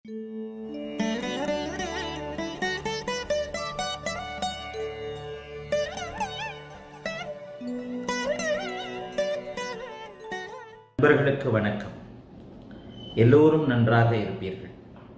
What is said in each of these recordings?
நண்பர்களுக்கு வணக்கம் எல்லோரும் நன்றாக இருப்பீர்கள்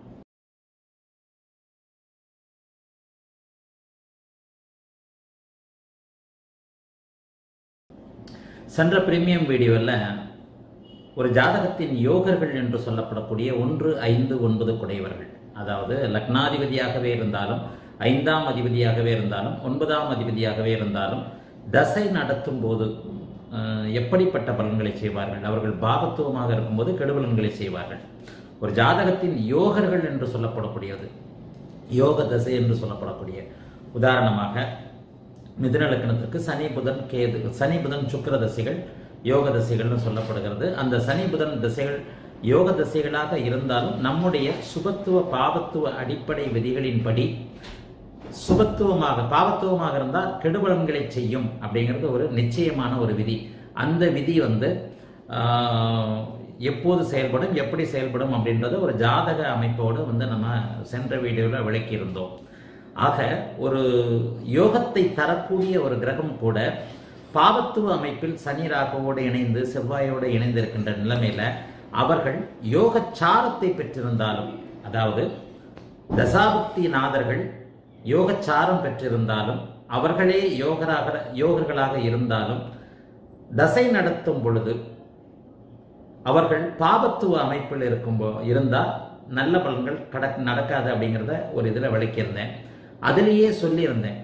சென்ற பிரீமியம் வீடியோவில் ஒரு ஜாதகத்தின் யோகர்கள் என்று சொல்லப்படக்கூடிய ஒன்று ஐந்து ஒன்பது குடையவர்கள் அதாவது லக்னாதிபதியாகவே இருந்தாலும் ஐந்தாம் அதிபதியாகவே இருந்தாலும் ஒன்பதாம் அதிபதியாகவே இருந்தாலும் தசை நடத்தும் போது அஹ், எப்படிப்பட்ட பலன்களை செய்வார்கள் அவர்கள் பாகத்துவமாக இருக்கும்போது கெடுபலன்களை செய்வார்கள் ஒரு ஜாதகத்தின் யோகர்கள் என்று சொல்லப்படக்கூடியது யோக தசை என்று சொல்லப்படக்கூடிய உதாரணமாக மிதுன லக்னத்திற்கு சனி புதன் கேது சனி புதன் சுக்கிர தசைகள் யோக தசைகள்னு சொல்லப்படுகிறது அந்த சனி புதன் திசைகள் யோக தசைகளாக இருந்தாலும் நம்முடைய சுபத்துவ பாவத்துவ அடிப்படை விதிகளின்படி சுபத்துவமாக பாவத்துவமாக இருந்தால் கெடுபலன்களை செய்யும் அப்படிங்கிறது ஒரு நிச்சயமான ஒரு விதி அந்த விதி வந்து ஆஹ், எப்போது செயல்படும் எப்படி செயல்படும் அப்படின்றத ஒரு ஜாதக அமைப்போடு வந்து நம்ம சென்ற வீடியோவில் விளக்கியிருந்தோம் ஆக ஒரு யோகத்தை தரக்கூடிய ஒரு கிரகம் கூட பாவத்துவ அமைப்பில் சனி ராகுவோடு இணைந்து செவ்வாயோடு இணைந்து இருக்கின்ற நிலைமையில அவர்கள் யோக சாரத்தை பெற்றிருந்தாலும் அதாவது தசாபக்தி நாதர்கள் யோகச்சாரம் பெற்றிருந்தாலும் அவர்களே யோகராக யோகர்களாக இருந்தாலும் தசை நடத்தும் பொழுது அவர்கள் பாபத்துவ அமைப்பில் இருக்கும் இருந்தால் நல்ல பலன்கள் கட நடக்காது அப்படிங்கிறத ஒரு இதில் விளக்கியிருந்தேன் அதிலேயே சொல்லியிருந்தேன்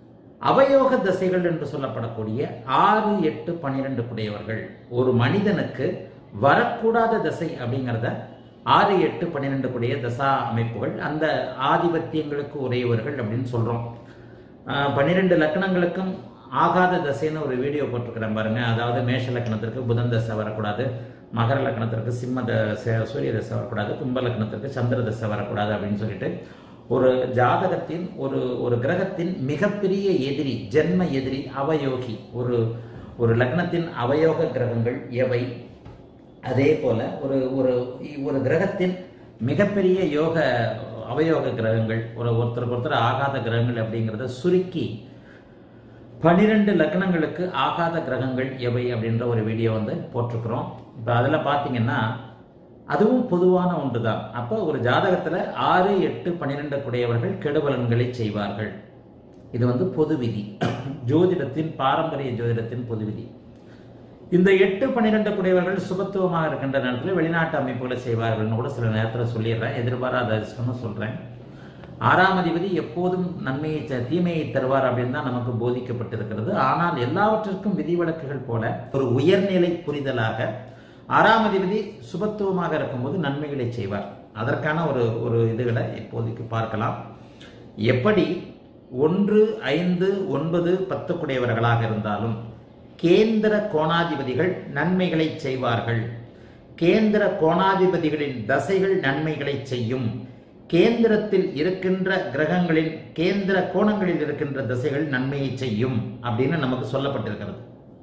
அவயோக தசைகள் என்று சொல்லப்படக்கூடிய ஆறு எட்டு பன்னிரெண்டு குடையவர்கள் ஒரு மனிதனுக்கு வரக்கூடாத தசை அப்படிங்கிறத ஆறு எட்டு பன்னிரெண்டு கூடிய தசா அமைப்புகள் அந்த ஆதிபத்தியங்களுக்கு உரியவர்கள் அப்படின்னு சொல்றோம் ஆஹ் பன்னிரெண்டு லக்கணங்களுக்கும் ஆகாத தசைன்னு ஒரு வீடியோ போட்டிருக்கிறேன் பாருங்க அதாவது மேஷ லக்கணத்திற்கு புதன் தசை வரக்கூடாது மகர லக்கணத்திற்கு சிம்ம தசை சூரிய தசை வரக்கூடாது கும்ப லக்கணத்திற்கு சந்திர தசை வரக்கூடாது அப்படின்னு சொல்லிட்டு ஒரு ஜாதகத்தின் ஒரு ஒரு கிரகத்தின் மிகப்பெரிய எதிரி ஜென்ம எதிரி அவயோகி ஒரு ஒரு லக்னத்தின் அவயோக கிரகங்கள் எவை அதே போல ஒரு ஒரு ஒரு கிரகத்தின் மிகப்பெரிய யோக அவயோக கிரகங்கள் ஒரு ஒருத்தருக்கு ஒருத்தர் ஆகாத கிரகங்கள் அப்படிங்கிறத சுருக்கி பன்னிரெண்டு லக்னங்களுக்கு ஆகாத கிரகங்கள் எவை அப்படின்ற ஒரு வீடியோ வந்து போட்டிருக்கிறோம் இப்போ அதில் பார்த்தீங்கன்னா அதுவும் பொதுவான ஒன்று தான் அப்போ ஒரு ஜாதகத்தில் ஆறு எட்டு பன்னிரெண்டு குடையவர்கள் கெடுபலன்களை செய்வார்கள் இது வந்து பொது விதி ஜோதிடத்தின் பாரம்பரிய ஜோதிடத்தின் பொது விதி இந்த எட்டு பன்னிரெண்டு குடையவர்கள் சுபத்துவமாக இருக்கின்ற நேரத்தில் வெளிநாட்டு அமைப்புகளை செய்வார்கள்னு கூட சில நேரத்தில் சொல்லிடுறேன் எதிர்பாராத அதிர்ஷ்டம்னு சொல்றேன் ஆறாம் அதிபதி எப்போதும் நன்மையை த- தீமையை தருவார் அப்படின்னு தான் நமக்கு போதிக்கப்பட்டிருக்கிறது ஆனால் எல்லாவற்றிற்கும் விதிவிலக்குகள் போல ஒரு உயர்நிலை புரிதலாக ஆறாம் அதிபதி சுபத்துவமாக இருக்கும்போது நன்மைகளை செய்வார் அதற்கான ஒரு ஒரு இதுகளை இப்போதைக்கு பார்க்கலாம் எப்படி ஒன்று ஐந்து ஒன்பது பத்து குடையவர்களாக இருந்தாலும் கேந்திர கோணாதிபதிகள் நன்மைகளை செய்வார்கள் கேந்திர கோணாதிபதிகளின் தசைகள் நன்மைகளை செய்யும் கேந்திரத்தில் இருக்கின்ற கிரகங்களின் கேந்திர கோணங்களில் இருக்கின்ற திசைகள் நன்மையை செய்யும் அப்படின்னு நமக்கு சொல்லப்பட்டிருக்கிறது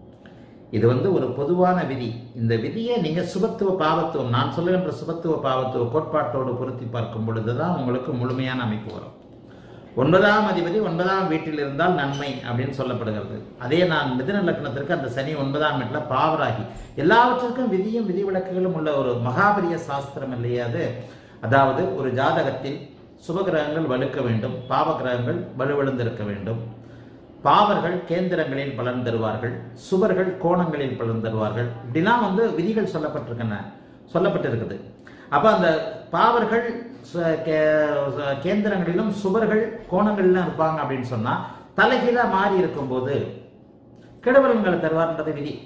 இது வந்து ஒரு பொதுவான விதி இந்த விதியை நீங்க சுபத்துவ பாவத்துவம் நான் சொல்லுகின்ற சுபத்துவ பாவத்துவ கோட்பாட்டோடு பொருத்தி பார்க்கும் பொழுதுதான் உங்களுக்கு முழுமையான அமைப்பு வரும் ஒன்பதாம் அதிபதி ஒன்பதாம் வீட்டில் இருந்தால் நன்மை அப்படின்னு சொல்லப்படுகிறது அதே நான் மிதுன லக்னத்திற்கு அந்த சனி ஒன்பதாம் வீட்டுல பாவராகி எல்லாவற்றிற்கும் விதியும் விதிவிலக்குகளும் உள்ள ஒரு மகாபரிய சாஸ்திரம் இல்லையா அது அதாவது ஒரு ஜாதகத்தில் சுபகிரகங்கள் வலுக்க வேண்டும் பாவ கிரகங்கள் வலுவிழந்திருக்க வேண்டும் பாவர்கள் கேந்திரங்களில் பலன் தருவார்கள் சுவர்கள் கோணங்களில் பலன் தருவார்கள் இப்படிலாம் வந்து விதிகள் சொல்லப்பட்டிருக்கின்றன சொல்லப்பட்டிருக்குது அப்ப அந்த பாவர்கள் ச- கே- ச- கேந்திரங்களிலும் சுவர்கள் கோணங்களிலும் இருப்பாங்க அப்படின்னு சொன்னா தலைகீழா மாறி இருக்கும்போது கெடுபலன்களை தருவார்ன்றது விதி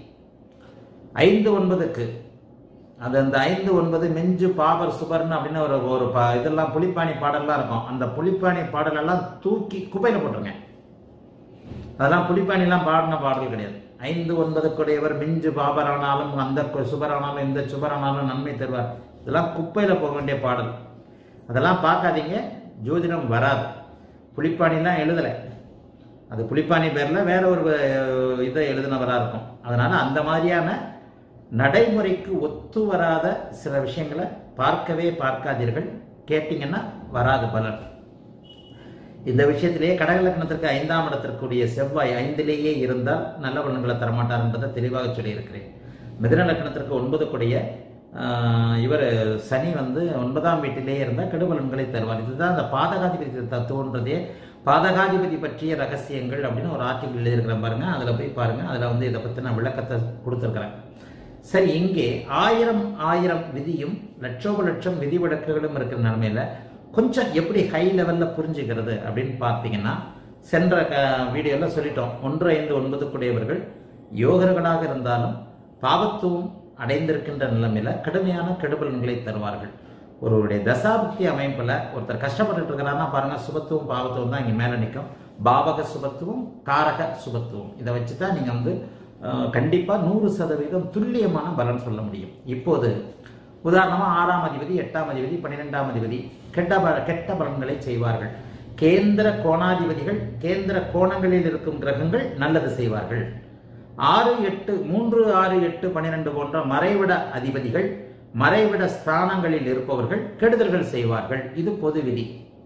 ஐந்து ஒன்பதுக்கு அது அந்த ஐந்து ஒன்பது மிஞ்சு பாவர் சுபர்னு அப்படின்னு ஒரு ஒரு பா- இதெல்லாம் புலிப்பாணி பாடல்லாம் இருக்கும் அந்த புலிப்பாணி பாடலெல்லாம் தூக்கி குப்பையில போட்டுருங்க அதெல்லாம் புலிப்பாணிலாம் பாடின பாடல் கிடையாது ஐந்து ஒன்பதுக்குடையவர் மிஞ்சு பாபரானாலும் அந்த கு- சுபரானாலும் இந்த சுபரானாலும் நன்மை தருவார் இதெல்லாம் குப்பையில போக வேண்டிய பாடல் அதெல்லாம் பார்க்காதீங்க ஜோதிடம் வராது புலிப்பாணிலாம் எழுதலை அது புலிப்பாணி பேர்ல வேற ஒரு அஹ், இதை எழுதினவரா இருக்கும் அதனால அந்த மாதிரியான நடைமுறைக்கு ஒத்து வராத சில விஷயங்களை பார்க்கவே பார்க்காதீர்கள் கேட்டீங்கன்னா வராது பலன் இந்த விஷயத்திலேயே கடக லக்னத்திற்கு ஐந்தாம் இடத்திற்குரிய செவ்வாய் ஐந்திலேயே இருந்தால் நல்ல பலன்களை தரமாட்டார் என்பதை தெளிவாக சொல்லியிருக்கிறேன் மிதுன லக்னத்திற்கு ஒன்பது கூடிய இவர் சனி வந்து ஒன்பதாம் வீட்டிலேயே இருந்தால் கெடுபலன்களை தருவார் இதுதான் அந்த பாதகாதிபதி தத்துவன்றதே பாதகாதிபதி பற்றிய ரகசியங்கள் அப்படின்னு ஒரு ஆர்டிபிள் எழுதியிருக்கிறேன் பாருங்க அதில் போய் பாருங்க அதில் வந்து இதை பற்றி நான் விளக்கத்தை கொடுத்துருக்குறேன் சரி இங்கே ஆயிரம் ஆயிரம் விதியும் லட்சோப லட்சம் விதி விளக்குகளும் இருக்கிற நிலைமையில கொஞ்சம் எப்படி ஹை லெவலில் புரிஞ்சுக்கிறது அப்படின்னு பார்த்தீங்கன்னா சென்ற க வீடியோவில் சொல்லிட்டோம் ஒன்று ஐந்து ஒன்பது கூடியவர்கள் யோகர்களாக இருந்தாலும் பாவத்துவம் அடைந்திருக்கின்ற நிலைமையில கடுமையான கெடுபலன்களை தருவார்கள் ஒருவருடைய தசாபுக்தி அமைப்பில் ஒருத்தர் கஷ்டப்பட்டுட்டு இருக்கிறாருன்னா பாருங்க சுபத்துவம் பாவத்துவம் தான் இங்கே மேலே நிற்கும் பாவக சுபத்துவம் காரக சுபத்துவம் இதை வச்சு தான் நீங்கள் வந்து கண்டிப்பாக நூறு சதவீதம் துல்லியமான பலன் சொல்ல முடியும் இப்போது உதாரணமாக ஆறாம் அதிபதி எட்டாம் அதிபதி பன்னிரெண்டாம் அதிபதி கெட்ட பல கெட்ட பலன்களை செய்வார்கள் கேந்திர கோணாதிபதிகள் கேந்திர கோணங்களில் இருக்கும் கிரகங்கள் நல்லது செய்வார்கள் ஆறு எட்டு மூன்று ஆறு எட்டு பன்னிரெண்டு போன்ற மறைவிட அதிபதிகள் மறைவிட ஸ்தானங்களில் இருப்பவர்கள் கெடுதல்கள் செய்வார்கள் இது பொது விதி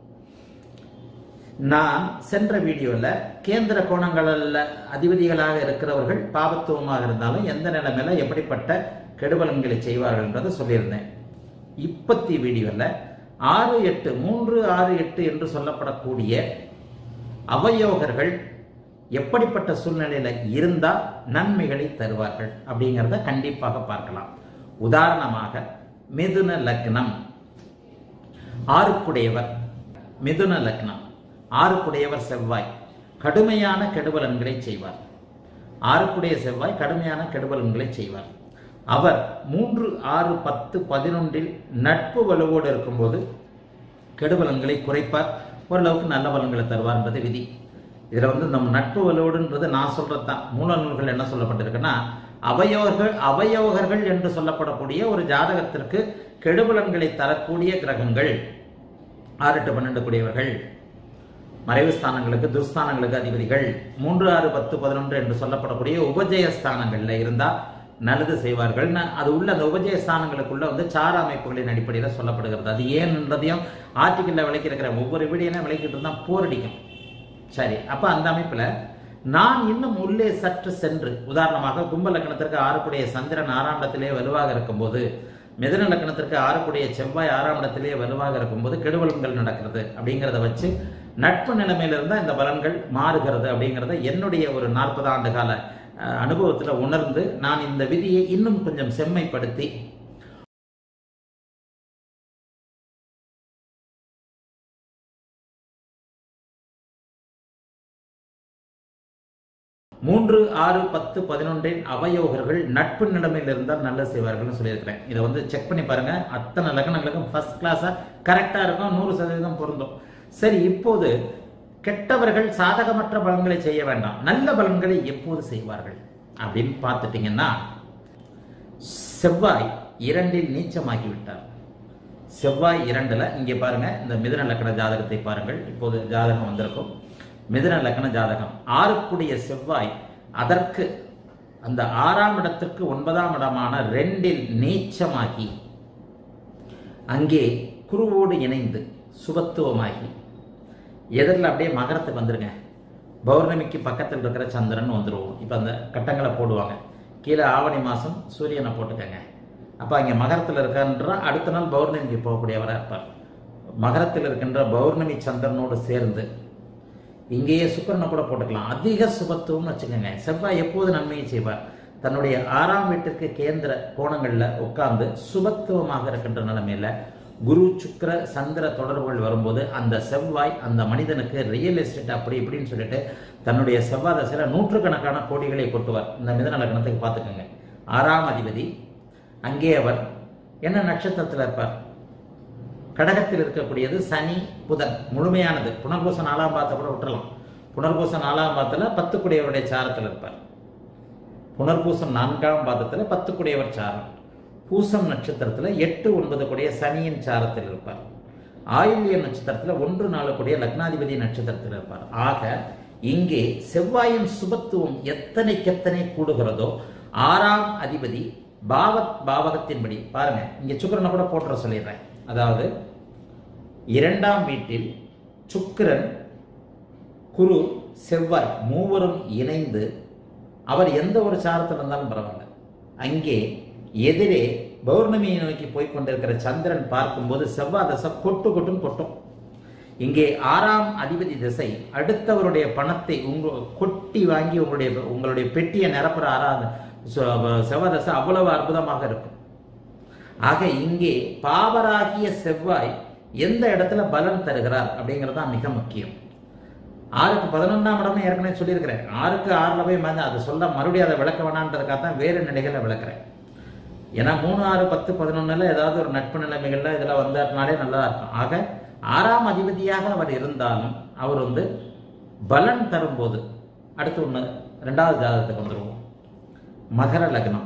நான் சென்ற வீடியோல கேந்திர கோணங்களில் அதிபதிகளாக இருக்கிறவர்கள் பாவத்துவமாக இருந்தாலும் எந்த நிலைமையில எப்படிப்பட்ட கெடுபலன்களை செய்வார்கள் என்றதை சொல்லியிருந்தேன் இப்பத்தி வீடியோல ஆறு எட்டு மூன்று ஆறு எட்டு என்று சொல்லப்படக்கூடிய அவயோகர்கள் எப்படிப்பட்ட சூழ்நிலையில இருந்தால் நன்மைகளை தருவார்கள் அப்படிங்கிறத கண்டிப்பாக பார்க்கலாம் உதாரணமாக மிதுன லக்னம் ஆறுக்குடையவர் மிதுன லக்னம் ஆறுக்குடையவர் செவ்வாய் கடுமையான கெடுபலன்களை செய்வார் ஆறுக்குடைய செவ்வாய் கடுமையான கெடுபலன்களை செய்வார் அவர் மூன்று ஆறு பத்து பதினொன்றில் நட்பு வலுவோடு இருக்கும்போது கெடுபலன்களை குறைப்பார் ஓரளவுக்கு நல்ல பலன்களை தருவார் என்பது விதி இதில் வந்து நம்ம நட்பு வலுவோடுன்றது நான் சொல்றது தான் மூல நூல்கள் என்ன சொல்லப்பட்டிருக்குன்னா அவயோகர்கள் அவயோகர்கள் என்று சொல்லப்படக்கூடிய ஒரு ஜாதகத்திற்கு கெடுபலன்களை தரக்கூடிய கிரகங்கள் ஆறு எட்டு பன்னெண்டு கூடியவர்கள் மறைவு ஸ்தானங்களுக்கு துர்ஸ்தானங்களுக்கு அதிபதிகள் மூன்று ஆறு பத்து பதினொன்று என்று சொல்லப்படக்கூடிய உபஜய ஸ்தானங்கள்ல இருந்தா நல்லது செய்வார்கள் அது உள்ள அந்த உபஜய ஸ்தானங்களுக்குள்ள வந்து சார அமைப்புகளின் அடிப்படையில் சொல்லப்படுகிறது அது ஏன்ன்றதையும் ஆர்டிக்கல்ல விளக்கியிருக்கிற ஒவ்வொரு வீடியோனா விளக்கிட்டு இருந்தா போர் அடிக்கும் சரி அப்ப அந்த அமைப்புல நான் இன்னும் உள்ளே சற்று சென்று உதாரணமாக கும்ப லக்னத்திற்கு ஆறுக்குடைய சந்திரன் ஆறாம் இடத்திலே வலுவாக இருக்கும்போது மிதன லக்னத்திற்கு ஆறுக்குடைய செவ்வாய் ஆறாம் இடத்திலே வலுவாக இருக்கும்போது கெடுபலன்கள் நடக்கிறது அப்படிங்கிறத வச்சு நட்பு நிலைமையில இருந்தா இந்த பலன்கள் மாறுகிறது அப்படிங்கிறத என்னுடைய ஒரு நாற்பது ஆண்டு கால அனுபவத்தில் உணர்ந்து நான் இந்த விதியை இன்னும் கொஞ்சம் செம்மைப்படுத்தி மூன்று ஆறு பத்து பதினொன்றின் அவயோகர்கள் நட்பு நிலைமையில் இருந்தால் நல்ல செய்வார்கள்னு சொல்லியிருக்கிறேன் இதை வந்து செக் பண்ணி பாருங்க அத்தனை லக்னங்களுக்கும் ஃபர்ஸ்ட் கிளாஸா கரெக்டா இருக்கும் நூறு சதவீதம் பொருந்தும் சரி இப்போது கெட்டவர்கள் சாதகமற்ற பலன்களை செய்ய வேண்டாம் நல்ல பலன்களை எப்போது செய்வார்கள் அப்படின்னு பார்த்துட்டீங்கன்னா செவ்வாய் இரண்டில் நீச்சமாகி விட்டார் செவ்வாய் இரண்டுல இங்கே பாருங்க இந்த மிதுன லக்கண ஜாதகத்தை பாருங்கள் இப்போது ஜாதகம் வந்திருக்கும் மிதுன லக்ன ஜாதகம் ஆறுக்குடைய செவ்வாய் அதற்கு அந்த ஆறாம் இடத்திற்கு ஒன்பதாம் இடமான ரெண்டில் நீச்சமாகி அங்கே குருவோடு இணைந்து சுபத்துவமாகி எதிரில் அப்படியே மகரத்துக்கு வந்துருங்க பௌர்ணமிக்கு பக்கத்தில் இருக்கிற சந்திரன் வந்துடுவோம் இப்போ அந்த கட்டங்களை போடுவாங்க கீழே ஆவணி மாதம் சூரியனை போட்டுக்கங்க அப்போ அங்கே மகரத்தில் இருக்கின்ற அடுத்த நாள் பௌர்ணமிக்கு போகக்கூடியவராக இருப்பார் மகரத்தில் இருக்கின்ற பௌர்ணமி சந்திரனோடு சேர்ந்து இங்கேயே சுக்கரனை கூட போட்டுக்கலாம் அதிக சுபத்துவம்னு வச்சுக்கோங்க செவ்வாய் எப்போது நன்மையை செய்வார் தன்னுடைய ஆறாம் வீட்டுக்கு கேந்திர கோணங்களில் உட்கார்ந்து சுபத்துவமாக இருக்கின்ற நிலைமையில குரு சுக்கர சந்திர தொடர்புகள் வரும்போது அந்த செவ்வாய் அந்த மனிதனுக்கு ரியல் எஸ்டேட் அப்படி இப்படின்னு சொல்லிட்டு தன்னுடைய செவ்வாய் தசையில நூற்றுக்கணக்கான கோடிகளை கொட்டுவார் இந்த மிதன லக்னத்துக்கு பார்த்துக்கோங்க ஆறாம் அதிபதி அங்கே அவர் என்ன நட்சத்திரத்தில் இருப்பார் கடகத்தில் இருக்கக்கூடியது சனி புதன் முழுமையானது புனர்பூச நாலாம் பாத்தை கூட விட்டுறலாம் புனர்பூச நாலாம் பாத்துல பத்து குடையவருடைய சாரத்தில் இருப்பார் புனர்பூசம் நான்காம் பாதத்தில் பத்து குடையவர் சாரம் பூசம் நட்சத்திரத்தில் எட்டு ஒன்பது கூடிய சனியின் சாரத்தில் இருப்பார் ஆயுள்ய நட்சத்திரத்தில் ஒன்று நாலு கூடிய லக்னாதிபதி நட்சத்திரத்தில் இருப்பார் ஆக இங்கே செவ்வாயின் சுபத்துவம் எத்தனைக்கெத்தனை கூடுகிறதோ ஆறாம் அதிபதி பாவத் பாவகத்தின்படி பாருங்க இங்க சுக்கரனை கூட போட்டுற சொல்லிடுறேன் அதாவது இரண்டாம் வீட்டில் சுக்கிரன் குரு செவ்வாய் மூவரும் இணைந்து அவர் எந்த ஒரு சாரத்தில் இருந்தாலும் பரவாயில்ல அங்கே எதிரே பௌர்ணமியை நோக்கி போய் கொண்டிருக்கிற சந்திரன் பார்க்கும்போது செவ்வாய் தசை கொட்டு கொட்டும் கொட்டும் இங்கே ஆறாம் அதிபதி திசை அடுத்தவருடைய பணத்தை உங்க கொட்டி வாங்கி உங்களுடைய உங்களுடைய பெட்டியை நிரப்புற ஆறாம் செ- செவ்வாய் தசை அவ்வளவு அற்புதமாக இருக்கும் ஆக இங்கே பாவராகிய செவ்வாய் எந்த இடத்துல பலன் தருகிறார் அப்படிங்கிறது தான் மிக முக்கியம் ஆறுக்கு பதினொன்றாம் இடமே ஏற்கனவே சொல்லியிருக்கிறேன் ஆறுக்கு ஆறில் போய் மறந்து அதை சொல்ல மறுபடியும் அதை விளக்க வேணான்றதுக்காக தான் வேறு நிலைகளை விளக்குறேன் ஏன்னா மூணு ஆறு பத்து பதினொன்னுல ஏதாவது ஒரு நட்பு நிலைமைகள்ல இதில் வந்தாருனாலே நல்லா இருக்கும் ஆக ஆறாம் அதிபதியாக அவர் இருந்தாலும் அவர் வந்து பலன் தரும்போது அடுத்து ஒன்று ரெண்டாவது ஜாதகத்துக்கு வந்துடுவோம் மகர லக்னம்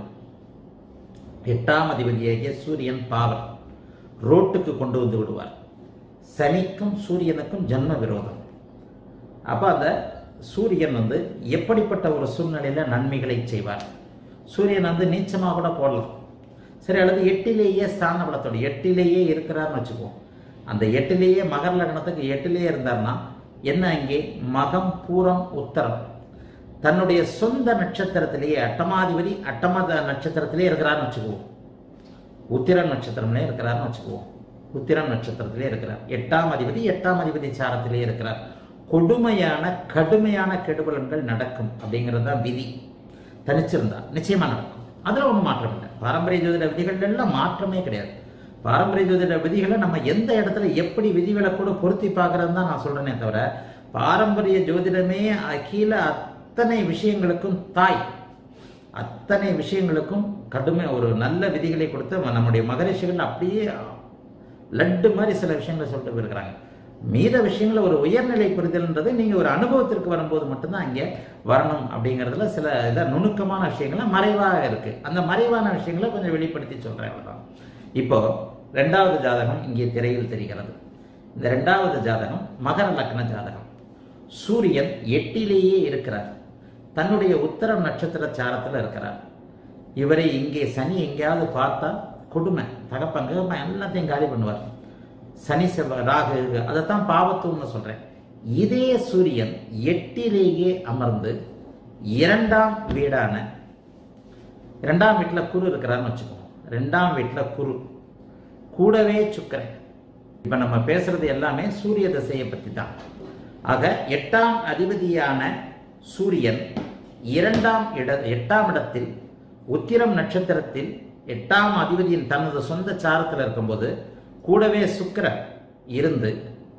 எட்டாம் அதிபதியாகிய சூரியன் பாவர் ரோட்டுக்கு கொண்டு வந்து விடுவார் சனிக்கும் சூரியனுக்கும் ஜன்ம விரோதம் அப்போ அந்த சூரியன் வந்து எப்படிப்பட்ட ஒரு சூழ்நிலையில நன்மைகளை செய்வார் சூரியன் வந்து நீச்சமாக கூட போடலாம் சரி அல்லது எட்டிலேயே ஸ்தான பலத்தோடு எட்டிலேயே இருக்கிறார்னு வச்சுக்குவோம் அந்த எட்டிலேயே மகர லக்னத்துக்கு எட்டிலேயே இருந்தார்னா என்ன அங்கே மகம் பூரம் உத்தரம் தன்னுடைய சொந்த நட்சத்திரத்திலேயே அட்டமாதிபதி அட்டமத நட்சத்திரத்திலே இருக்கிறார்னு வச்சுக்குவோம் உத்திரன் நட்சத்திரம்லே இருக்கிறார்னு வச்சுக்குவோம் உத்திரன் நட்சத்திரத்திலே இருக்கிறார் எட்டாம் அதிபதி எட்டாம் அதிபதி சாரத்திலே இருக்கிறார் கொடுமையான கடுமையான கெடுபலன்கள் நடக்கும் அப்படிங்கிறது தான் விதி தனிச்சிருந்தா நிச்சயமா நடக்கும் அதுல ஒன்றும் மாற்றம் இல்லை பாரம்பரிய ஜோதிட விதிகள் எல்லாம் மாற்றமே கிடையாது பாரம்பரிய ஜோதிட விதிகளை நம்ம எந்த இடத்துல எப்படி விதிவிலக்கோடு பொருத்தி பார்க்கறது தான் நான் சொல்றேனே தவிர பாரம்பரிய ஜோதிடமே அகில அத்தனை விஷயங்களுக்கும் தாய் அத்தனை விஷயங்களுக்கும் கடுமை ஒரு நல்ல விதிகளை கொடுத்து நம்முடைய மகரிஷிகள் அப்படியே லட்டு மாதிரி சில விஷயங்களை சொல்லிட்டு போயிருக்கிறாங்க மீத விஷயங்கள ஒரு உயர்நிலை புரிதல்ன்றது நீங்க ஒரு அனுபவத்திற்கு வரும்போது மட்டும்தான் அங்கே வரணும் அப்படிங்கிறதுல சில இத நுணுக்கமான விஷயங்கள்லாம் மறைவாக இருக்கு அந்த மறைவான விஷயங்களை கொஞ்சம் வெளிப்படுத்தி சொல்றேன் அவ்வளவுதான் இப்போ ரெண்டாவது ஜாதகம் இங்கே திரையில் தெரிகிறது இந்த ரெண்டாவது ஜாதகம் மகர லக்ன ஜாதகம் சூரியன் எட்டிலேயே இருக்கிறார் தன்னுடைய உத்தரம் நட்சத்திர சாரத்தில் இருக்கிறார் இவரை இங்கே சனி எங்கேயாவது பார்த்தா கொடுமை தகப்பன் கிகப்பன் எல்லாத்தையும் காலி பண்ணுவார் சனி செவ்வாய் ராகு அதைத்தான் பாவத்துவம்னு சொல்றேன் இதே சூரியன் எட்டிலேயே அமர்ந்து இரண்டாம் வீடான இரண்டாம் வீட்டில் குரு இருக்கிறான்னு வச்சுக்கோங்க ரெண்டாம் வீட்டில் குரு கூடவே சுக்கரன் இப்போ நம்ம பேசுறது எல்லாமே சூரிய திசையை பற்றி தான் ஆக எட்டாம் அதிபதியான சூரியன் இரண்டாம் இட எட்டாம் இடத்தில் உத்திரம் நட்சத்திரத்தில் எட்டாம் அதிபதியின் தனது சொந்த சாரத்தில் இருக்கும்போது கூடவே சுக்கிரன் இருந்து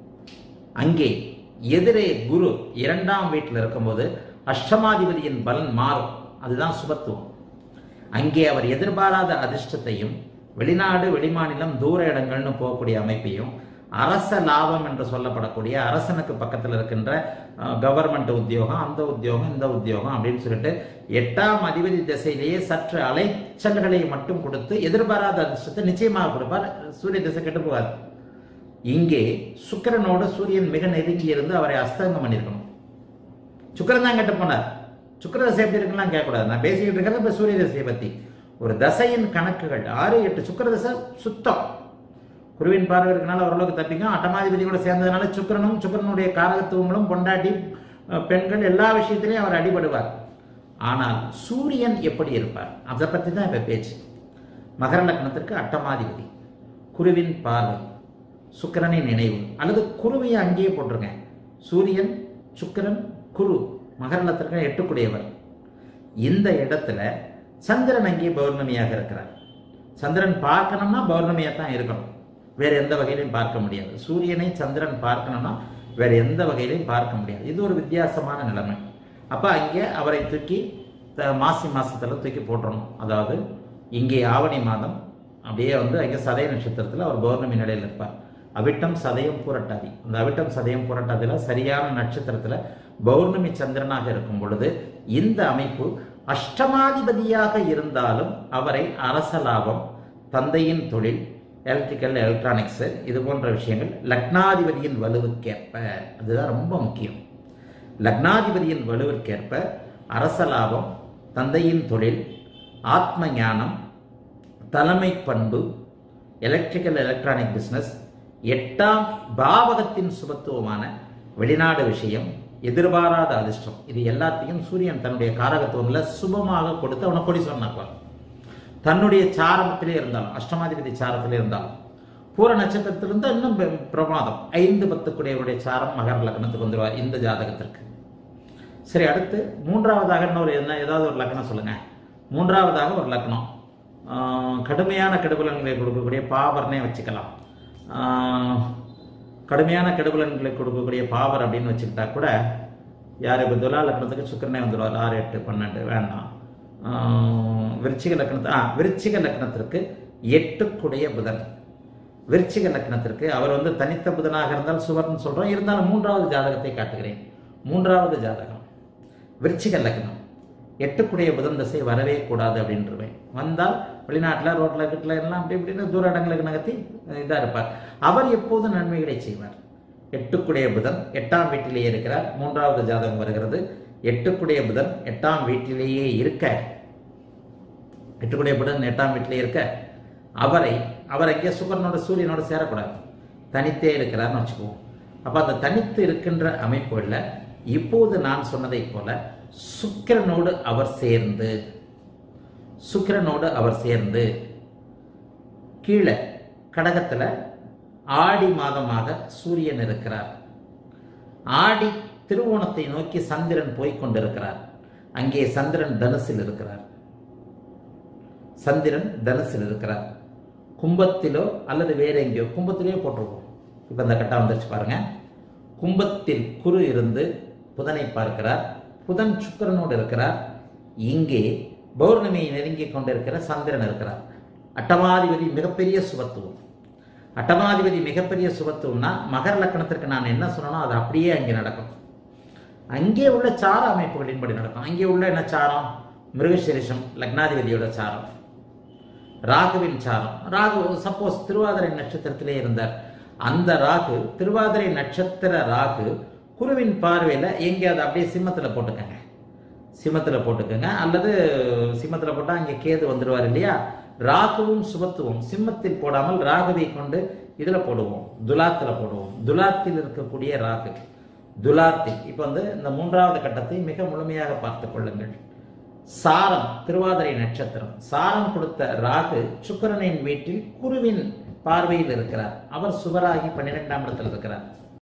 அங்கே எதிரே குரு இரண்டாம் வீட்டில் இருக்கும்போது அஷ்டமாதிபதியின் பலன் மாறும் அதுதான் சுபத்துவம் அங்கே அவர் எதிர்பாராத அதிர்ஷ்டத்தையும் வெளிநாடு வெளிமாநிலம் தூர இடங்கள்னு போகக்கூடிய அமைப்பையும் அரச லாபம் என்று சொல்லப்படக்கூடிய அரசனுக்கு பக்கத்தில் இருக்கின்ற கவர்மெண்ட் உத்தியோகம் அந்த உத்தியோகம் இந்த உத்தியோகம் அப்படின்னு சொல்லிட்டு எட்டாம் அதிபதி திசையிலேயே சற்று அலைச்சல்களை மட்டும் கொடுத்து எதிர்பாராத அதிர்ஷ்டத்தை நிச்சயமாக கொடுப்பார் சூரிய திசை கெட்டு போகாது இங்கே சுக்கிரனோடு சூரியன் மிக நெருங்கி இருந்து அவரை அஸ்தங்கம் பண்ணியிருக்கணும் சுக்கிரன் தான் கெட்டு போனார் சுக்கிர தசை எப்படி இருக்குலாம் கேட்கக்கூடாது நான் பேசிக்கிட்டு இருக்கிறது இப்போ சூரிய தசையை பற்றி ஒரு தசையின் கணக்குகள் ஆறு எட்டு சுக்கிர தசை சுத்தம் குருவின் பார்வை இருக்கனால ஓரளவுக்கு தப்பிக்கும் அட்டமாதிபதி கூட சேர்ந்ததுனால சுக்கிரனும் சுக்கிரனுடைய காரகத்துவங்களும் பொண்டாட்டி அஹ், பெண்கள் எல்லா விஷயத்திலையும் அவர் அடிபடுவார் ஆனால் சூரியன் எப்படி இருப்பார் அதை பற்றி தான் இப்போ பேச்சு மகர லக்னத்திற்கு அட்டமாதிபதி குருவின் பார்வை சுக்கிரனின் நினைவு அல்லது குருவையை அங்கேயே போட்டிருங்க சூரியன் சுக்கிரன் குரு மகரலத்திற்கு எட்டுக்குடையவர் இந்த இடத்துல சந்திரன் அங்கே பௌர்ணமியாக இருக்கிறார் சந்திரன் பார்க்கணும்னா பௌர்ணமியாக தான் இருக்கணும் வேற எந்த வகையிலையும் பார்க்க முடியாது சூரியனை சந்திரன் பார்க்கணும்னா வேற எந்த வகையிலையும் பார்க்க முடியாது இது ஒரு வித்தியாசமான நிலைமை அப்போ அங்கே அவரை தூக்கி த- மாசி மாசத்துல தூக்கி போட்டுறணும் அதாவது இங்கே ஆவணி மாதம் அப்படியே வந்து அங்கே சதய நட்சத்திரத்தில் அவர் பௌர்ணமி நிலையில் இருப்பார் அவிட்டம் சதயம் பூரட்டாதி அந்த அவிட்டம் சதயம் பூரட்டாதியில சரியான நட்சத்திரத்தில் பௌர்ணமி சந்திரனாக இருக்கும் பொழுது இந்த அமைப்பு அஷ்டமாதிபதியாக இருந்தாலும் அவரை அரச லாபம் தந்தையின் தொழில் எலக்ட்ரிக்கல் எலக்ட்ரானிக்ஸ் இது போன்ற விஷயங்கள் லக்னாதிபதியின் வலுவுக்கேற்ப அதுதான் ரொம்ப முக்கியம் லக்னாதிபதியின் வலுவிற்கேற்ப அரச லாபம் தந்தையின் தொழில் ஆத்ம ஞானம் தலைமை பண்பு எலக்ட்ரிக்கல் எலக்ட்ரானிக் பிஸ்னஸ் எட்டாம் பாவகத்தின் சுபத்துவமான வெளிநாடு விஷயம் எதிர்பாராத அதிர்ஷ்டம் இது எல்லாத்தையும் சூரியன் தன்னுடைய காரகத்துவங்களை சுபமாக கொடுத்து அவனை கொடி சொன்னாக்குவார் தன்னுடைய சாரத்திலே இருந்தாலும் அஷ்டமாதிபதி சாரத்திலே இருந்தாலும் பூர நட்சத்திரத்திலிருந்து இன்னும் பெ- பிரமாதம் ஐந்து பத்துக்குடையவருடைய சாரம் மகர லக்னத்துக்கு வந்துருவார் இந்த ஜாதகத்திற்கு சரி அடுத்து மூன்றாவதாக இன்னொரு என்ன ஏதாவது ஒரு லக்னம் சொல்லுங்க மூன்றாவதாக ஒரு லக்னம் ஆஹ், கடுமையான கெடுபலன்களை கொடுக்கக்கூடிய பாவர்னே வச்சுக்கலாம் ஆஹ், கடுமையான கெடுபலன்களை கொடுக்கக்கூடிய பாவர் அப்படின்னு வச்சுக்கிட்டா கூட யார் இப்போ துலா லக்னத்துக்கு சுக்கரனே வந்துடுவார் ஆறு எட்டு பன்னெண்டு வேண்டாம் ஆஹ், விருச்சிக லக்னத்து ஆ விருச்சிக லக்னத்திற்கு எட்டுக்குடைய புதன் விருச்சிக லக்னத்திற்கு அவர் வந்து தனித்த புதனாக இருந்தால் சுவர்னு சொல்றோம் இருந்தாலும் மூன்றாவது ஜாதகத்தை காட்டுகிறேன் மூன்றாவது ஜாதகம் விருச்சிக லக்னம் எட்டுக்குடைய புதன் திசை வரவே கூடாது அப்படின்றவேன் வந்தால் வெளிநாட்டில் ரோட்டில் கிட்டில் எல்லாம் அப்படி இப்படின்னு தூர இடங்களுக்கு நகர்த்தி இதாக இருப்பார் அவர் எப்போதும் நன்மைகளை செய்வார் எட்டுக்குடைய புதன் எட்டாம் வீட்டிலேயே இருக்கிறார் மூன்றாவது ஜாதகம் வருகிறது எட்டுக்குடைய புதன் எட்டாம் வீட்டிலேயே இருக்க எட்டுக்குடைய புதன் எட்டாம் வீட்டிலே இருக்க அவரை அவர் அங்கே சுக்கரனோட சூரியனோட சேரக்கூடாது தனித்தே இருக்கிறார்னு வச்சுக்குவோம் அப்போ அந்த தனித்து இருக்கின்ற அமைப்புகளில் இப்போது நான் சொன்னதைப் போல சுக்கிரனோடு அவர் சேர்ந்து சுக்கிரனோடு அவர் சேர்ந்து கீழே கடகத்துல ஆடி மாதமாக சூரியன் இருக்கிறார் ஆடி திருவோணத்தை நோக்கி சந்திரன் போய்க் கொண்டிருக்கிறார் அங்கே சந்திரன் தனுசில் இருக்கிறார் சந்திரன் தனுசில் இருக்கிறார் கும்பத்திலோ அல்லது வேற எங்கேயோ கும்பத்திலேயோ போட்டிருக்கோம் இப்போ இந்த கட்டம் வந்துருச்சு பாருங்க கும்பத்தில் குரு இருந்து புதனை பார்க்கிறார் புதன் சுக்கிரனோடு இருக்கிறார் இங்கே பௌர்ணமியை நெருங்கி கொண்டிருக்கிற சந்திரன் இருக்கிறார் அட்டமாதிபதி மிகப்பெரிய சுபத்துவம் அட்டமாதிபதி மிகப்பெரிய சுபத்துவம்னா மகர லக்கணத்திற்கு நான் என்ன சொன்னனோ அது அப்படியே அங்கே நடக்கும் அங்கே உள்ள சார அமைப்புகளின்படி நடக்கும் அங்கே உள்ள என்ன சாரம் மிருகசீரிஷம் லக்னாதிபதியோட சாரம் ராகுவின் சாரம் ராகு சப்போஸ் திருவாதிரை நட்சத்திரத்திலே இருந்தார் அந்த ராகு திருவாதிரை நட்சத்திர ராகு குருவின் பார்வையில் எங்கேயாவது அப்படியே சிம்மத்தில் போட்டுக்கங்க சிம்மத்தில் போட்டுக்கோங்க அல்லது சிம்மத்தில் போட்டால் அங்கே கேது வந்துடுவார் இல்லையா ராகுவும் சுபத்துவம் சிம்மத்தில் போடாமல் ராகுவை கொண்டு இதில் போடுவோம் துலாத்தில் போடுவோம் துலாத்தில் இருக்கக்கூடிய ராகு துலாத்தில் இப்போ வந்து இந்த மூன்றாவது கட்டத்தை மிக முழுமையாக பார்த்துக் கொள்ளுங்கள் சாரம் திருவாதிரை நட்சத்திரம் சாரம் கொடுத்த ராகு சுக்கிரனின் வீட்டில் குருவின் பார்வையில் இருக்கிறார் அவர் சுவராகி பன்னிரெண்டாம் இடத்தில் இருக்கிறார்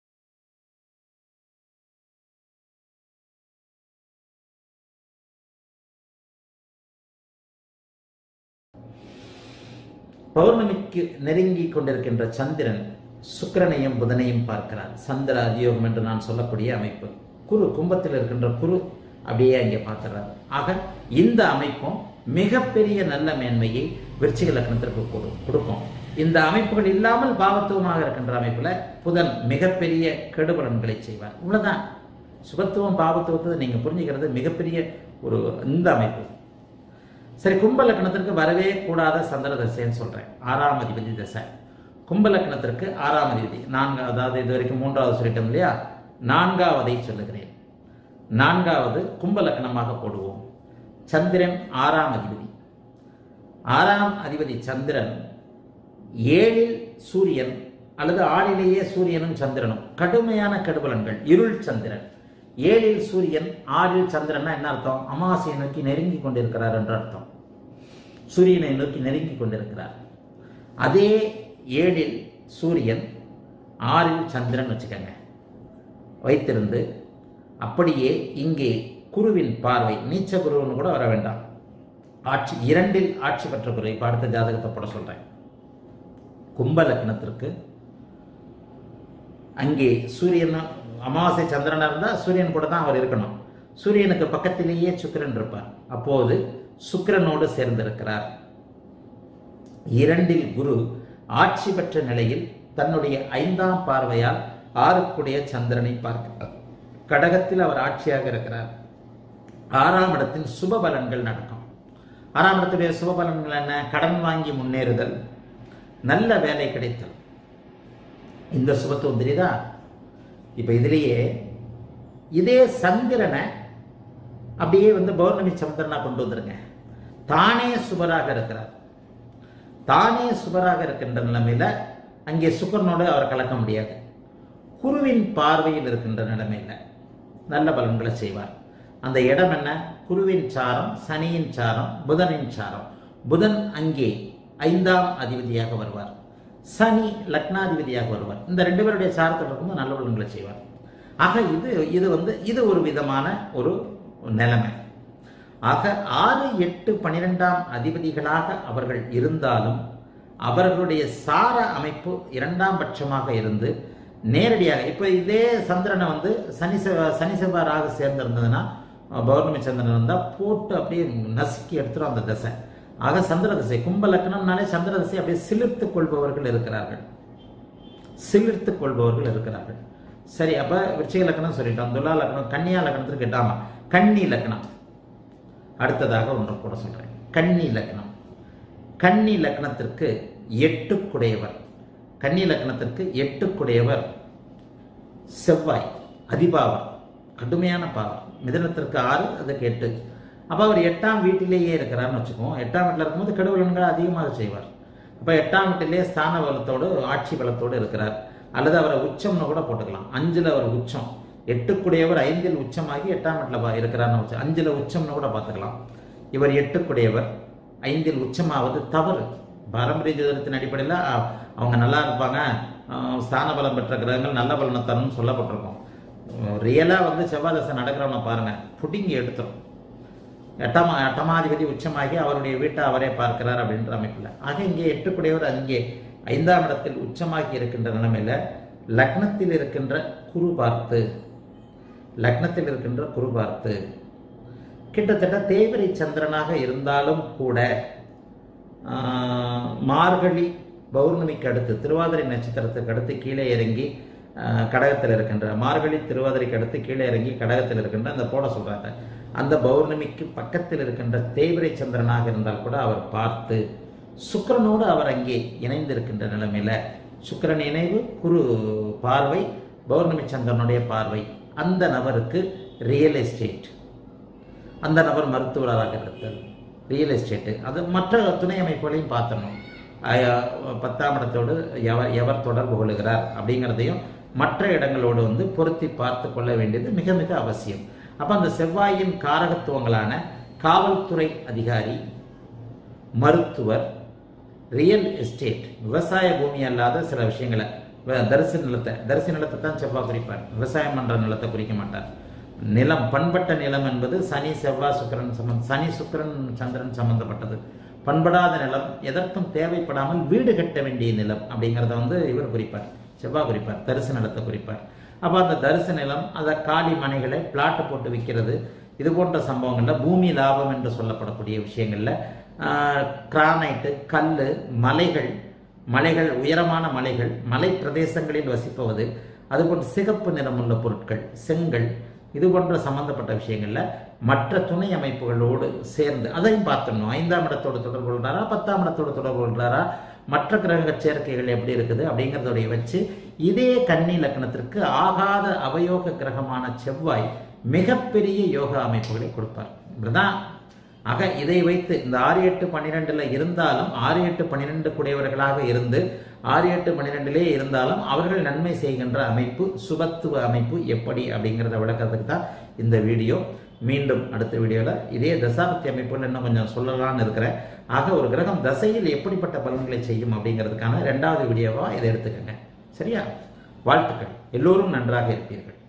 பௌர்ணமிக்கு நெருங்கி கொண்டிருக்கின்ற சந்திரன் சுக்கிரனையும் புதனையும் பார்க்கிறார் சந்திர அதியோகம் என்று நான் சொல்லக்கூடிய அமைப்பு குரு கும்பத்தில் இருக்கின்ற குரு அப்படியே அங்கே பார்க்கிறார் ஆக இந்த அமைப்பும் மிகப்பெரிய நல்ல மேன்மையை விருச்சிக லக்னத்திற்கு கொடு கொடுக்கும் இந்த அமைப்புகள் இல்லாமல் பாவத்துவமாக இருக்கின்ற அமைப்புல புதன் மிகப்பெரிய கெடுபலன்களை செய்வார் இவ்வளவுதான் சுபத்துவம் பாவத்துவத்தை நீங்க புரிஞ்சுக்கிறது மிகப்பெரிய ஒரு இந்த அமைப்பு சரி கும்ப லக்னத்திற்கு வரவே கூடாத சந்திர தசைன்னு சொல்றேன் ஆறாம் அதிபதி தசை கும்ப லக்னத்திற்கு ஆறாம் அதிபதி நான்கு அதாவது இது வரைக்கும் மூன்றாவது சொல்லிட்டோம் இல்லையா நான்காவதை சொல்லுகிறேன் நான்காவது கும்ப லக்னமாக போடுவோம் சந்திரன் ஆறாம் அதிபதி ஆறாம் அதிபதி சந்திரன் ஏழில் சூரியன் அல்லது ஆறிலேயே சூரியனும் சந்திரனும் கடுமையான கடுபலன்கள் இருள் சந்திரன் ஏழில் சூரியன் ஆறில் சந்திரன்னா என்ன அர்த்தம் அமாவாசையை நோக்கி நெருங்கி கொண்டிருக்கிறார் என்ற அர்த்தம் சூரியனை நோக்கி நெருங்கி கொண்டிருக்கிறார் அதே ஏழில் சூரியன் ஆறில் சந்திரன் வச்சுக்கோங்க வைத்திருந்து அப்படியே இங்கே குருவின் பார்வை நீச்ச குருன்னு கூட வர வேண்டாம் ஆட்சி இரண்டில் ஆட்சி பெற்ற குரு இப்போ அடுத்த ஜாதகத்தை போட சொல்றேன் கும்ப லக்னத்திற்கு அங்கே சூரியன் அமாவாசை சந்திரனா இருந்தால் சூரியன் கூட தான் அவர் இருக்கணும் சூரியனுக்கு பக்கத்திலேயே சுக்கிரன் இருப்பார் அப்போது சுக்கிரனோடு சேர்ந்திருக்கிறார் இரண்டில் குரு ஆட்சி பெற்ற நிலையில் தன்னுடைய ஐந்தாம் பார்வையால் ஆறுக்குடைய சந்திரனை பார்க்கிறார் கடகத்தில் அவர் ஆட்சியாக இருக்கிறார் ஆறாம் இடத்தில் சுப பலன்கள் நடக்கும் ஆறாம் இடத்துடைய சுப பலன்கள் என்ன கடன் வாங்கி முன்னேறுதல் நல்ல வேலை கிடைத்தல் இந்த சுபத்துவம் தெரியுதா இப்ப இதுலயே இதே சந்திரனை அப்படியே வந்து பௌர்ணமி சந்திரனா கொண்டு வந்துருங்க தானே சுபராக இருக்கிறார் தானே சுபராக இருக்கின்ற நிலைமையில அங்கே சுக்கரனோடு அவர் கலக்க முடியாது குருவின் பார்வையில் இருக்கின்ற நிலைமையில் நல்ல பலன்களை செய்வார் அந்த இடம் என்ன குருவின் சாரம் சனியின் சாரம் புதனின் சாரம் புதன் அங்கே ஐந்தாம் அதிபதியாக வருவார் சனி லக்னாதிபதியாக வருவார் இந்த ரெண்டு பேருடைய சாரத்தில் இருக்கும்போது நல்ல பலன்களை செய்வார் ஆக இது இது வந்து இது ஒரு விதமான ஒரு நிலைமை ஆக ஆறு எட்டு பனிரெண்டாம் அதிபதிகளாக அவர்கள் இருந்தாலும் அவர்களுடைய சார அமைப்பு இரண்டாம் பட்சமாக இருந்து நேரடியாக இப்போ இதே சந்திரனை வந்து சனி செவ்வா சனி செவ்வாறாக சேர்ந்திருந்ததுன்னா பௌர்ணமி சந்திரன் இருந்தால் போட்டு அப்படியே நசுக்கி எடுத்துரும் அந்த தசை ஆக சந்திர திசை கும்ப லக்னம்னாலே சந்திர திசை அப்படியே சிலிர்த்து கொள்பவர்கள் இருக்கிறார்கள் சிலிர்த்து கொள்பவர்கள் இருக்கிறார்கள் சரி அப்ப விருச்சிக லக்னம் சொல்லிட்டோம் துலா லக்னம் கன்னியா லக்னத்திற்கு கேட்டாமா கன்னி லக்னம் அடுத்ததாக ஒன்று கூட சொல்றேன் கன்னி லக்னம் கன்னி லக்னத்திற்கு எட்டுக்குடையவர் கன்னி லக்னத்திற்கு எட்டுக்குடையவர் செவ்வாய் அதிபாவர் கடுமையான பாவர் மிதனத்திற்கு ஆறு அதுக்கு எட்டு அப்போ அவர் எட்டாம் வீட்டிலேயே இருக்கிறார்னு வச்சுக்குவோம் எட்டாம் வீட்டில் இருக்கும்போது கெடுபலன்களை அதிகமாக செய்வார் அப்போ எட்டாம் வீட்டிலேயே ஸ்தான பலத்தோடு ஆட்சி பலத்தோடு இருக்கிறார் அல்லது அவரை உச்சம்னு கூட போட்டுக்கலாம் அஞ்சில் அவர் உச்சம் எட்டுக்குடையவர் ஐந்தில் உச்சமாகி எட்டாம் வீட்டில் இருக்கிறார்னு வச்சு அஞ்சில் உச்சம்னு கூட பார்த்துக்கலாம் இவர் எட்டுக்குடையவர் ஐந்தில் உச்சமாவது தவறு பாரம்பரிய ஜோதிடத்தின் அடிப்படையில் அ- அவங்க நல்லா இருப்பாங்க அஹ், ஸ்தான பலம் பெற்ற கிரகங்கள் நல்ல பலனை தரணும்னு சொல்லப்பட்டிருக்கும் ரியலாக வந்து செவ்வாய் தசை நடக்கிறவனை பாருங்க புடிங்கி எடுத்துரும் எட்டாம் எட்டமாதிபதி உச்சமாகி அவருடைய வீட்டை அவரே பார்க்கிறார் அப்படின்ற அமைப்பில் ஆக இங்கே எட்டுக்குடையவர் அங்கே ஐந்தாம் இடத்தில் உச்சமாகி இருக்கின்ற நிலைமையில லக்னத்தில் இருக்கின்ற குரு பார்த்து லக்னத்தில் இருக்கின்ற குரு பார்த்து கிட்டத்தட்ட தேவரை சந்திரனாக இருந்தாலும் கூட ஆஹ், மார்கழி பௌர்ணமிக்கு அடுத்து திருவாதிரை நட்சத்திரத்துக்கு அடுத்து கீழே இறங்கி ஆஹ், கடகத்தில் இருக்கின்ற மார்கழி திருவாதிரைக்கு அடுத்து கீழே இறங்கி கடகத்தில் இருக்கின்ற அந்த போட சொல்றாங்க அந்த பௌர்ணமிக்கு பக்கத்தில் இருக்கின்ற தேய்பிரை சந்திரனாக இருந்தால் கூட அவர் பார்த்து சுக்கிரனோடு அவர் அங்கே இணைந்திருக்கின்ற நிலைமையில சுக்கிரன் இணைவு குரு பார்வை பௌர்ணமி சந்திரனுடைய பார்வை அந்த நபருக்கு ரியல் எஸ்டேட் அந்த நபர் மருத்துவராக இருத்தல் ரியல் எஸ்டேட்டு அது மற்ற துணை அமைப்புகளையும் பார்த்தணும் அஹ் பத்தாம் இடத்தோடு எவர் எவர் தொடர்பு கொள்ளுகிறார் அப்படிங்கிறதையும் மற்ற இடங்களோடு வந்து பொருத்தி பார்த்து கொள்ள வேண்டியது மிக மிக அவசியம் அப்போ அந்த செவ்வாயின் காரகத்துவங்களான காவல்துறை அதிகாரி மருத்துவர் ரியல் எஸ்டேட் விவசாய பூமி அல்லாத சில விஷயங்களை வ- தரிசு நிலத்தை தரிசு நிலத்தை தான் செவ்வாய் குறிப்பார் விவசாயம் பண்ற நிலத்தை குறிக்க மாட்டார் நிலம் பண்பட்ட நிலம் என்பது சனி செவ்வாய் சுக்கிரன் சம்பந்த சனி சுக்கிரன் சந்திரன் சம்பந்தப்பட்டது பண்படாத நிலம் எதற்கும் தேவைப்படாமல் வீடு கட்ட வேண்டிய நிலம் அப்படிங்கிறத வந்து இவர் குறிப்பார் செவ்வாய் குறிப்பார் தரிசு நிலத்தை குறிப்பார் அப்போ அந்த தரிசு நிலம் அதை காலி மனைகளை பிளாட் போட்டு விற்கிறது இது போன்ற சம்பவங்கள்ல பூமி லாபம் என்று சொல்லப்படக்கூடிய விஷயங்கள்ல கிரானைட்டு கல் மலைகள் மலைகள் உயரமான மலைகள் மலை பிரதேசங்களில் வசிப்பவது அதுபோன்று சிகப்பு நிறமுள்ள பொருட்கள் செங்கல் இது போன்ற சம்பந்தப்பட்ட விஷயங்கள்ல மற்ற துணை அமைப்புகளோடு சேர்ந்து அதையும் பார்த்துடணும் ஐந்தாம் இடத்தோடு தொடர்பு கொள்கிறாரா பத்தாம் இடத்தோடு தொடர்பு கொள்கிறாரா மற்ற கிரக சேர்க்கைகள் எப்படி இருக்குது அப்படிங்கிறதோடைய வச்சு இதே கன்னி லக்னத்திற்கு ஆகாத அவயோக கிரகமான செவ்வாய் மிகப்பெரிய யோகா அமைப்புகளை கொடுப்பார் இதுதான் ஆக இதை வைத்து இந்த ஆறு எட்டு பன்னிரெண்டுல இருந்தாலும் ஆறு எட்டு பன்னிரெண்டு குடையவர்களாக இருந்து ஆறு எட்டு பன்னிரெண்டிலே இருந்தாலும் அவர்கள் நன்மை செய்கின்ற அமைப்பு சுபத்துவ அமைப்பு எப்படி அப்படிங்கிறத விளக்கத்துக்கு தான் இந்த வீடியோ மீண்டும் அடுத்த வீடியோவில் இதே தசாபத்தி அமைப்புகள் இன்னும் கொஞ்சம் சொல்லலாம்னு இருக்கிறேன் ஆக ஒரு கிரகம் தசையில் எப்படிப்பட்ட பலன்களை செய்யும் அப்படிங்கிறதுக்கான ரெண்டாவது வீடியோவா இதை எடுத்துக்கங்க சரியா வாழ்த்துக்கள் எல்லோரும் நன்றாக இருப்பீர்கள்